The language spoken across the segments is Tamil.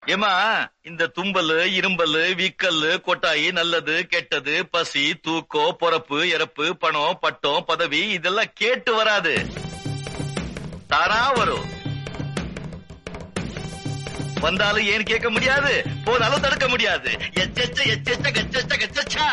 ஏமா இந்த தும்பல் இரும்பல் வீக்கல் கொட்டாயி நல்லது கெட்டது பசி தூக்கம் பொறப்பு இறப்பு பணம் பட்டம் பதவி இதெல்லாம் கேட்டு வராது தானா வரும் வந்தாலும் ஏன் கேட்க முடியாது போனாலும் தடுக்க முடியாது எச்செச்ச எச்செச்ச கச்செச்ச கச்சச்சா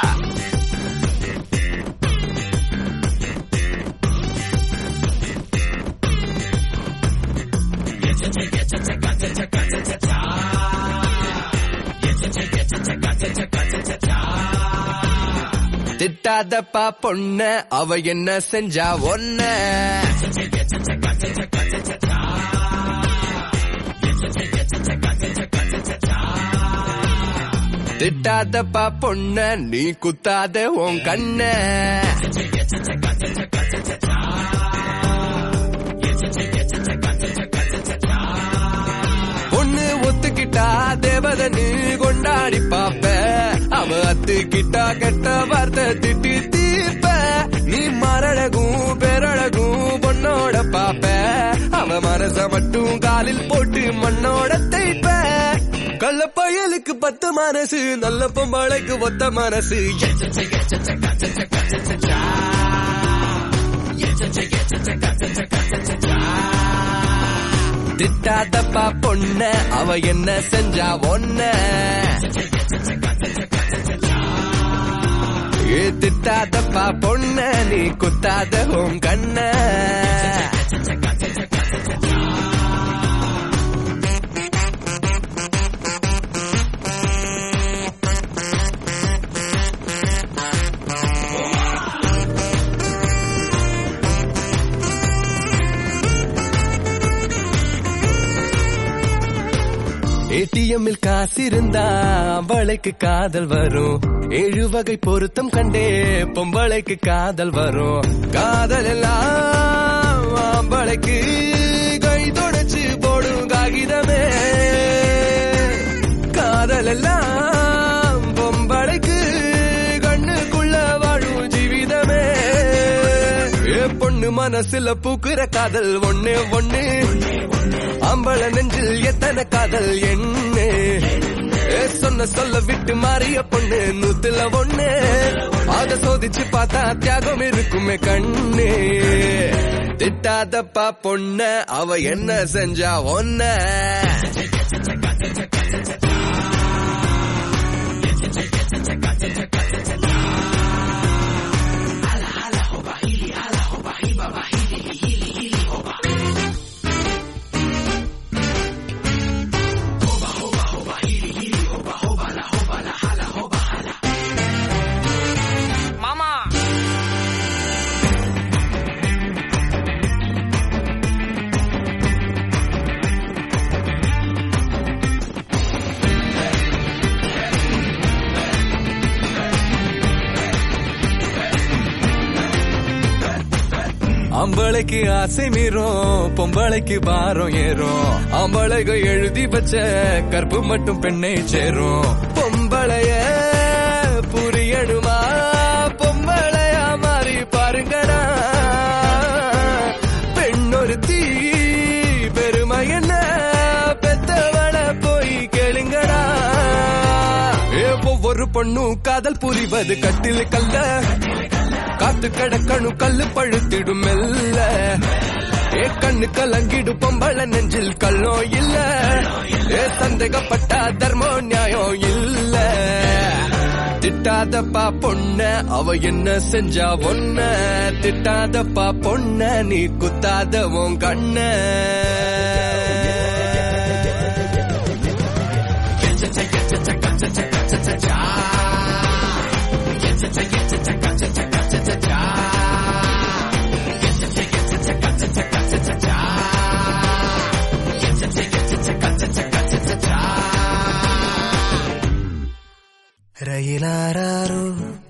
திட்டாதப்பா பொண்ண அவ என்ன செஞ்சா ஒன்ன திட்டாதப்பா பொண்ண நீ குத்தாத உன் கண்ண பொண்ணு ஒத்துக்கிட்டா தேவதனு கொண்டாடி பாப்ப அவ அத்துக்கிட்டா கெட்ட வார்த்தை திட்டி தீர்ப்ப நீ மரழகும் பெரழகும் பொண்ணோட பாப்ப அவ மனச மட்டும் காலில் போட்டு மண்ணோட தைப்ப கள்ள பயலுக்கு பத்து மனசு நல்ல பொம்பளைக்கு ஒத்த மனசு திட்டாதப்பா பொண்ண அவ என்ன செஞ்சா ஒன்ன ஏ திட்டாதப்பா பொண்ண நீ குத்தாத உன் கண்ண ஏடிஎம்மில் காசு இருந்தா அவளைக்கு காதல் வரும் ஏழு வகை பொருத்தம் கண்டே பொம்பளைக்கு காதல் வரும் காதல் எல்லாம் ஆம்பளைக்கு கை தொடச்சு போடும் காகிதமே காதல் எல்லாம் பொம்பளைக்கு கண்ணுக்குள்ள வாழும் ஜீவிதமே ஏ பொண்ணு மனசுல பூக்குற காதல் ஒண்ணு ஒண்ணு அம்பள நெஞ்சில் எத்தனை காதல் என்ன ஏ, சொன்ன சொல்ல விட்டு மாறிய பொண்ணு நூத்துல ஒண்ணு அத சோதிச்சு பார்த்தா தியாகம் இருக்குமே கண்ணு திட்டாதப்பா பொண்ண அவ என்ன செஞ்சா ஒன்ன மாமா அம்பளைக்கு ஆசை மீறும் பொம்பளைக்கு பாரம் ஏறும் அம்பளைக்கு எழுதி வச்ச கற்பு மட்டும் பெண்ணை சேரும் பொம்பளைய புரியணுமா பொம்பளையா மாறி பாருங்கடா பெண்ணொருத்தி பெருமை என்ன பெத்தவள போய் கேளுங்கடா ஏ, ஒவ்வொரு பொண்ணும் காதல் புரிவது கட்டில் கல்ல காத்து கடக்கணும் கல்லு பழுத்திடும் மெல்ல ஏ கண்ணு கலங்கிடு பொம்பள நெஞ்சில் கல்லோ இல்ல ஏ சந்தேகப்பட்டா தர்மோ நியாயம் இல்ல திட்டாதப்பா பொண்ண அவ என்ன செஞ்சா ஒன்ன திட்டாதப்பா பொண்ண நீ குத்தாத உன் கண்ண ரயிலாரோ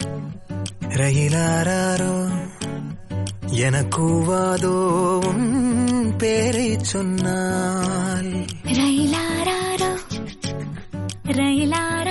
ரயிலாரோ எனக்கூவாதோ உன் பேரை சொன்னால் ரயிலாரோ ரயிலாரோ